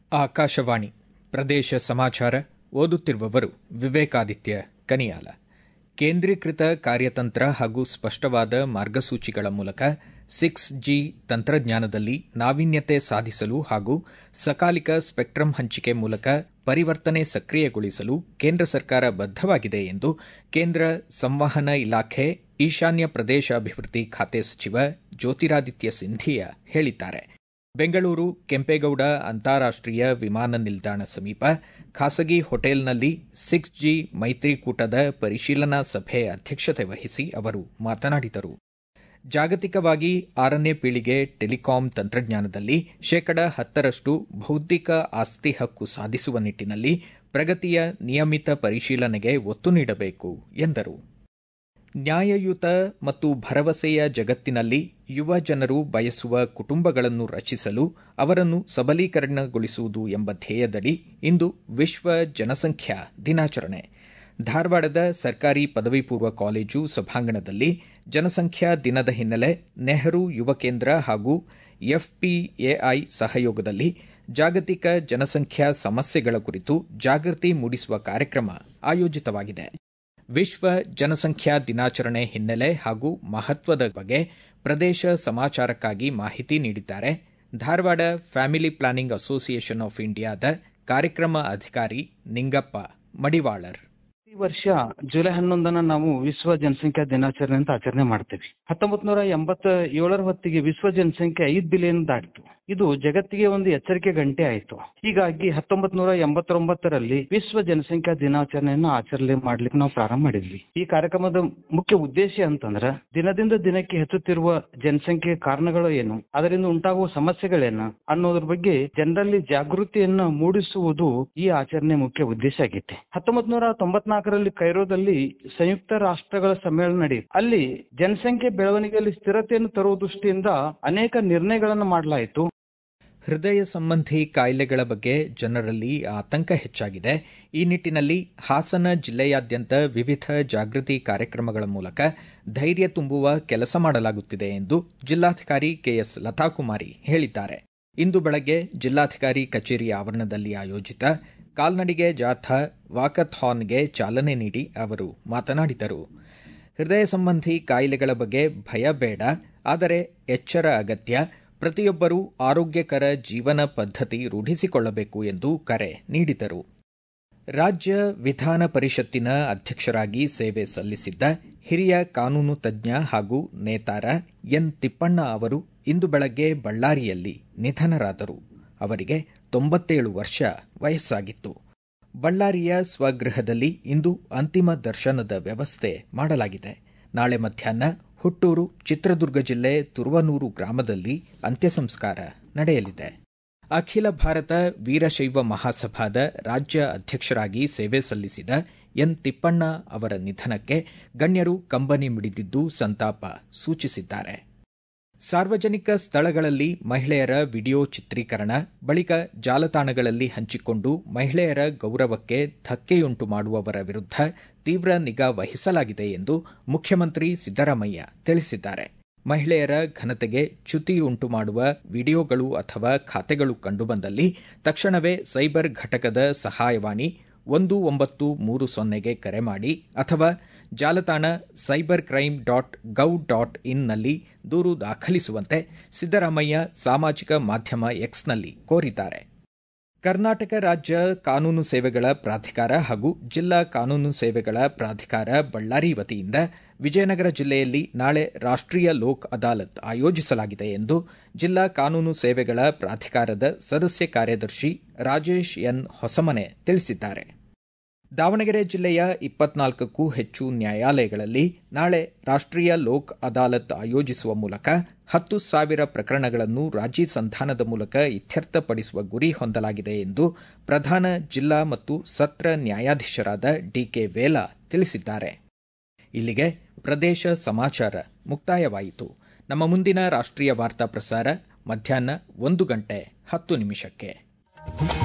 ಆಕಾಶವಾಣಿ ಪ್ರದೇಶ ಸಮಾಚಾರ ಓದುತ್ತಿರುವವರು ವಿವೇಕಾದಿತ್ಯ ಕನಿಯಾಲ ಕೇಂದ್ರೀಕೃತ ಕಾರ್ಯತಂತ್ರ ಹಾಗೂ ಸ್ಪಷ್ಟವಾದ ಮಾರ್ಗಸೂಚಿಗಳ ಮೂಲಕ ಸಿಕ್ಸ್ ಜಿ ತಂತ್ರಜ್ಞಾನದಲ್ಲಿ ನಾವೀನ್ಯತೆ ಸಾಧಿಸಲು ಹಾಗೂ ಸಕಾಲಿಕ ಸ್ಪೆಕ್ಟ್ರಮ್ ಹಂಚಿಕೆ ಮೂಲಕ ಪರಿವರ್ತನೆ ಸಕ್ರಿಯಗೊಳಿಸಲು ಕೇಂದ್ರ ಸರ್ಕಾರ ಬದ್ದವಾಗಿದೆ ಎಂದು ಕೇಂದ್ರ ಸಂವಹನ ಇಲಾಖೆ ಈಶಾನ್ಯ ಪ್ರದೇಶ ಅಭಿವೃದ್ಧಿ ಖಾತೆ ಸಚಿವ ಜ್ಯೋತಿರಾದಿತ್ಯ ಸಿಂಧಿಯಾ ಹೇಳಿದ್ದಾರೆ ಬೆಂಗಳೂರು ಕೆಂಪೇಗೌಡ ಅಂತಾರಾಷ್ಟೀಯ ವಿಮಾನ ನಿಲ್ದಾಣ ಸಮೀಪ ಖಾಸಗಿ ಹೋಟೆಲ್ನಲ್ಲಿ ಸಿಕ್ಸ್ ಜಿ ಮೈತ್ರಿಕೂಟದ ಪರಿಶೀಲನಾ ಸಭೆ ಅಧ್ಯಕ್ಷತೆ ವಹಿಸಿ ಅವರು ಮಾತನಾಡಿದರು ಜಾಗತಿಕವಾಗಿ ಆರನೇ ಪೀಳಿಗೆ ಟೆಲಿಕಾಂ ತಂತ್ರಜ್ಞಾನದಲ್ಲಿ ಶೇಕಡ ಹತ್ತರಷ್ಟು ಬೌದ್ಧಿಕ ಆಸ್ತಿ ಹಕ್ಕು ಸಾಧಿಸುವ ನಿಟ್ಟಿನಲ್ಲಿ ಪ್ರಗತಿಯ ನಿಯಮಿತ ಪರಿಶೀಲನೆಗೆ ಒತ್ತು ನೀಡಬೇಕು ಎಂದರು ನ್ಯಾಯಯುತ ಮತ್ತು ಭರವಸೆಯ ಜಗತ್ತಿನಲ್ಲಿ ಯುವ ಜನರು ಬಯಸುವ ಕುಟುಂಬಗಳನ್ನು ರಚಿಸಲು ಅವರನ್ನು ಸಬಲೀಕರಣಗೊಳಿಸುವುದು ಎಂಬ ಧ್ಯೇಯದಡಿ ಇಂದು ವಿಶ್ವ ಜನಸಂಖ್ಯಾ ದಿನಾಚರಣೆ ಧಾರವಾಡದ ಸರ್ಕಾರಿ ಪದವಿ ಪೂರ್ವ ಕಾಲೇಜು ಸಭಾಂಗಣದಲ್ಲಿ ಜನಸಂಖ್ಯಾ ದಿನದ ಹಿನ್ನೆಲೆ ನೆಹರು ಯುವ ಕೇಂದ್ರ ಹಾಗೂ ಎಫ್ಪಿಎಐ ಸಹಯೋಗದಲ್ಲಿ ಜಾಗತಿಕ ಜನಸಂಖ್ಯಾ ಸಮಸ್ಯೆಗಳ ಕುರಿತು ಜಾಗೃತಿ ಮೂಡಿಸುವ ಕಾರ್ಯಕ್ರಮ ಆಯೋಜಿತವಾಗಿದೆ ವಿಶ್ವ ಜನಸಂಖ್ಯಾ ದಿನಾಚರಣೆ ಹಿನ್ನೆಲೆ ಹಾಗೂ ಮಹತ್ವದ ಬಗ್ಗೆ ಪ್ರದೇಶ ಸಮಾಚಾರಕ್ಕಾಗಿ ಮಾಹಿತಿ ನೀಡಿದ್ದಾರೆ Dharwad family planning association of ಇಂಡಿಯಾದ ಕಾರ್ಯಕ್ರಮ ಅಧಿಕಾರಿ ನಿಂಗಪ್ಪ ಮಡಿವಾಳರ್ ಈ ವರ್ಷ ಜುಲೈ ಹನ್ನೊಂದನ ನಾವು ವಿಶ್ವ ಜನಸಂಖ್ಯಾ ದಿನಾಚರಣೆ ಅಂತ ಆಚರಣೆ ಮಾಡ್ತೇವೆ ಹತ್ತೊಂಬತ್ ನೂರ ಎಂಬತ್ತ ಏಳರ ಹೊತ್ತಿಗೆ ವಿಶ್ವ ಜನಸಂಖ್ಯೆ ಐದ್ ಬಿಲಿಯನ್ ದಾಟಿತು ಇದು ಜಗತ್ತಿಗೆ ಒಂದು ಎಚ್ಚರಿಕೆ ಗಂಟೆ ಆಯಿತು ಹೀಗಾಗಿ ಹತ್ತೊಂಬತ್ ನೂರ ಎಂಬತ್ತೊಂಬತ್ತರಲ್ಲಿ ವಿಶ್ವ ಜನಸಂಖ್ಯಾ ದಿನಾಚರಣೆಯನ್ನು ಆಚರಣೆ ಮಾಡ್ಲಿಕ್ಕೆ ನಾವು ಪ್ರಾರಂಭ ಮಾಡಿದ್ವಿ ಈ ಕಾರ್ಯಕ್ರಮದ ಮುಖ್ಯ ಉದ್ದೇಶ ಅಂತಂದ್ರ ದಿನದಿಂದ ದಿನಕ್ಕೆ ಹೆಚ್ಚುತ್ತಿರುವ ಜನಸಂಖ್ಯೆ ಕಾರಣಗಳು ಏನು ಅದರಿಂದ ಉಂಟಾಗುವ ಸಮಸ್ಯೆಗಳೇನು ಅನ್ನೋದ್ರ ಬಗ್ಗೆ ಜನರಲ್ಲಿ ಜಾಗೃತಿಯನ್ನ ಮೂಡಿಸುವುದು ಈ ಆಚರಣೆ ಮುಖ್ಯ ಉದ್ದೇಶ ಆಗೈತೆ ಹತ್ತೊಂಬತ್ ನೂರ ತೊಂಬತ್ನಾಲ್ಕರಲ್ಲಿ ಕೈರೋದಲ್ಲಿ ಸಂಯುಕ್ತ ರಾಷ್ಟ್ರಗಳ ಸಮ್ಮೇಳನ ನಡೆಯಿತು ಅಲ್ಲಿ ಜನಸಂಖ್ಯೆ ಬೆಳವಣಿಗೆಯಲ್ಲಿ ಸ್ಥಿರತೆಯನ್ನು ತರುವ ದೃಷ್ಟಿಯಿಂದ ಅನೇಕ ನಿರ್ಣಯಗಳನ್ನು ಮಾಡಲಾಯಿತು ಹೃದಯ ಸಂಬಂಧಿ ಕಾಯಿಲೆಗಳ ಬಗ್ಗೆ ಜನರಲ್ಲಿ ಆತಂಕ ಹೆಚ್ಚಾಗಿದೆ ಈ ನಿಟ್ಟಿನಲ್ಲಿ ಹಾಸನ ಜಿಲ್ಲೆಯಾದ್ಯಂತ ವಿವಿಧ ಜಾಗೃತಿ ಕಾರ್ಯಕ್ರಮಗಳ ಮೂಲಕ ಧೈರ್ಯ ತುಂಬುವ ಕೆಲಸ ಮಾಡಲಾಗುತ್ತಿದೆ ಎಂದು ಜಿಲ್ಲಾಧಿಕಾರಿ ಕೆಎಸ್ ಲತಾಕುಮಾರಿ ಹೇಳಿದ್ದಾರೆ ಇಂದು ಬೆಳಗ್ಗೆ ಜಿಲ್ಲಾಧಿಕಾರಿ ಕಚೇರಿ ಆವರಣದಲ್ಲಿ ಆಯೋಜಿತ ಕಾಲ್ನಡಿಗೆ ಜಾಥಾ ವಾಕಥಾನ್ಗೆ ಚಾಲನೆ ನೀಡಿ ಅವರು ಮಾತನಾಡಿದರು ಹೃದಯ ಸಂಬಂಧಿ ಕಾಯಿಲೆಗಳ ಬಗ್ಗೆ ಭಯ ಬೇಡ ಆದರೆ ಎಚ್ಚರ ಅಗತ್ಯ ಪ್ರತಿಯೊಬ್ಬರೂ ಆರೋಗ್ಯಕರ ಜೀವನ ಪದ್ಧತಿ ರೂಢಿಸಿಕೊಳ್ಳಬೇಕು ಎಂದು ಕರೆ ನೀಡಿದರು ರಾಜ್ಯ ವಿಧಾನ ಪರಿಷತ್ತಿನ ಅಧ್ಯಕ್ಷರಾಗಿ ಸೇವೆ ಸಲ್ಲಿಸಿದ್ದ ಹಿರಿಯ ಕಾನೂನು ತಜ್ಞ ಹಾಗೂ ನೇತಾರ ಎನ್ ತಿಪ್ಪಣ್ಣ ಅವರು ಇಂದು ಬೆಳಗ್ಗೆ ಬಳ್ಳಾರಿಯಲ್ಲಿ ನಿಧನರಾದರು ಅವರಿಗೆ ತೊಂಬತ್ತೇಳು ವರ್ಷ ವಯಸ್ಸಾಗಿತ್ತು ಬಳ್ಳಾರಿಯ ಸ್ವಗೃಹದಲ್ಲಿ ಇಂದು ಅಂತಿಮ ದರ್ಶನದ ವ್ಯವಸ್ಥೆ ಮಾಡಲಾಗಿದೆ ನಾಳೆ ಮಧ್ಯಾಹ್ನ ಹುಟ್ಟೂರು ಚಿತ್ರದುರ್ಗ ಜಿಲ್ಲೆ ತುರುವನೂರು ಗ್ರಾಮದಲ್ಲಿ ಅಂತ್ಯ ಸಂಸ್ಕಾರ ನಡೆಯಲಿದೆ ಅಖಿಲ ಭಾರತ ವೀರಶೈವ ಮಹಾಸಭಾದ ರಾಜ್ಯ ಅಧ್ಯಕ್ಷರಾಗಿ ಸೇವೆ ಸಲ್ಲಿಸಿದ ಎನ್ ತಿಪ್ಪಣ್ಣ ಅವರ ನಿಧನಕ್ಕೆ ಗಣ್ಯರು ಕಂಬನಿ ಮಿಡಿದಿದ್ದು ಸಂತಾಪ ಸೂಚಿಸಿದ್ದಾರೆ ಸಾರ್ವಜನಿಕ ಸ್ಥಳಗಳಲ್ಲಿ ಮಹಿಳೆಯರ ವಿಡಿಯೋ ಚಿತ್ರೀಕರಣ ಬಳಿಕ ಜಾಲತಾಣಗಳಲ್ಲಿ ಹಂಚಿಕೊಂಡು ಮಹಿಳೆಯರ ಗೌರವಕ್ಕೆ ಧಕ್ಕೆಯುಂಟು ಮಾಡುವವರ ವಿರುದ್ಧ ತೀವ್ರ ನಿಗಾ ವಹಿಸಲಾಗಿದೆ ಎಂದು ಮುಖ್ಯಮಂತ್ರಿ ಸಿದ್ದರಾಮಯ್ಯ ತಿಳಿಸಿದ್ದಾರೆ ಮಹಿಳೆಯರ ಘನತೆಗೆ ಚ್ಯುತಿಯುಂಟು ಮಾಡುವ ವಿಡಿಯೋಗಳು ಅಥವಾ ಖಾತೆಗಳು ಕಂಡುಬಂದಲ್ಲಿ ತಕ್ಷಣವೇ ಸೈಬರ್ ಘಟಕದ ಸಹಾಯವಾಣಿ ಒಂದು ಒಂಬತ್ತು ಮೂರು ಸೊನ್ನೆಗೆ ಕರೆ ಮಾಡಿ ಅಥವಾ ಜಾಲತಾಣ cyber crime dot gov dot ಇನ್ನಲ್ಲಿ ದೂರು ದಾಖಲಿಸುವಂತೆ ಸಿದ್ದರಾಮಯ್ಯ ಸಾಮಾಜಿಕ ಮಾಧ್ಯಮ ಎಕ್ಸ್ನಲ್ಲಿ ಕೋರಿದ್ದಾರೆ ಕರ್ನಾಟಕ ರಾಜ್ಯ ಕಾನೂನು ಸೇವೆಗಳ ಪ್ರಾಧಿಕಾರ ಹಾಗೂ ಜಿಲ್ಲಾ ಕಾನೂನು ಸೇವೆಗಳ ಪ್ರಾಧಿಕಾರ ಬಳ್ಳಾರಿ ವತಿಯಿಂದ ವಿಜಯನಗರ ಜಿಲ್ಲೆಯಲ್ಲಿ ನಾಳೆ ರಾಷ್ಟ್ರೀಯ ಲೋಕ್ ಅದಾಲತ್ ಆಯೋಜಿಸಲಾಗಿದೆ ಎಂದು ಜಿಲ್ಲಾ ಕಾನೂನು ಸೇವೆಗಳ ಪ್ರಾಧಿಕಾರದ ಸದಸ್ಯ ಕಾರ್ಯದರ್ಶಿ ರಾಜೇಶ್ ಎನ್ ಹೊಸಮನೆ ತಿಳಿಸಿದ್ದಾರೆ ದಾವಣಗೆರೆ ಜಿಲ್ಲೆಯ ಇಪ್ಪತ್ನಾಲ್ಕಕ್ಕೂ ಹೆಚ್ಚು ನ್ಯಾಯಾಲಯಗಳಲ್ಲಿ ನಾಳೆ ರಾಷ್ಟ್ರೀಯ ಲೋಕ್ ಅದಾಲತ್ ಆಯೋಜಿಸುವ ಮೂಲಕ ಹತ್ತು ಸಾವಿರ ಪ್ರಕರಣಗಳನ್ನು ರಾಜಿ ಸಂಧಾನದ ಮೂಲಕ ಇತ್ಯರ್ಥಪಡಿಸುವ ಗುರಿ ಹೊಂದಲಾಗಿದೆ ಎಂದು ಪ್ರಧಾನ ಜಿಲ್ಲಾ ಮತ್ತು ಸತ್ರ ನ್ಯಾಯಾಧೀಶರಾದ ಡಿಕೆ ವೇಲಾ ತಿಳಿಸಿದ್ದಾರೆ ಇಲ್ಲಿಗೆ ಪ್ರದೇಶ ಸಮಾಚಾರ ಮುಕ್ತಾಯವಾಯಿತು ನಮ್ಮ ಮುಂದಿನ ರಾಷ್ಟ್ರೀಯ ವಾರ್ತಾ ಪ್ರಸಾರ ಮಧ್ಯಾಹ್ನ ಒಂದು ಗಂಟೆ ಹತ್ತು ನಿಮಿಷಕ್ಕೆ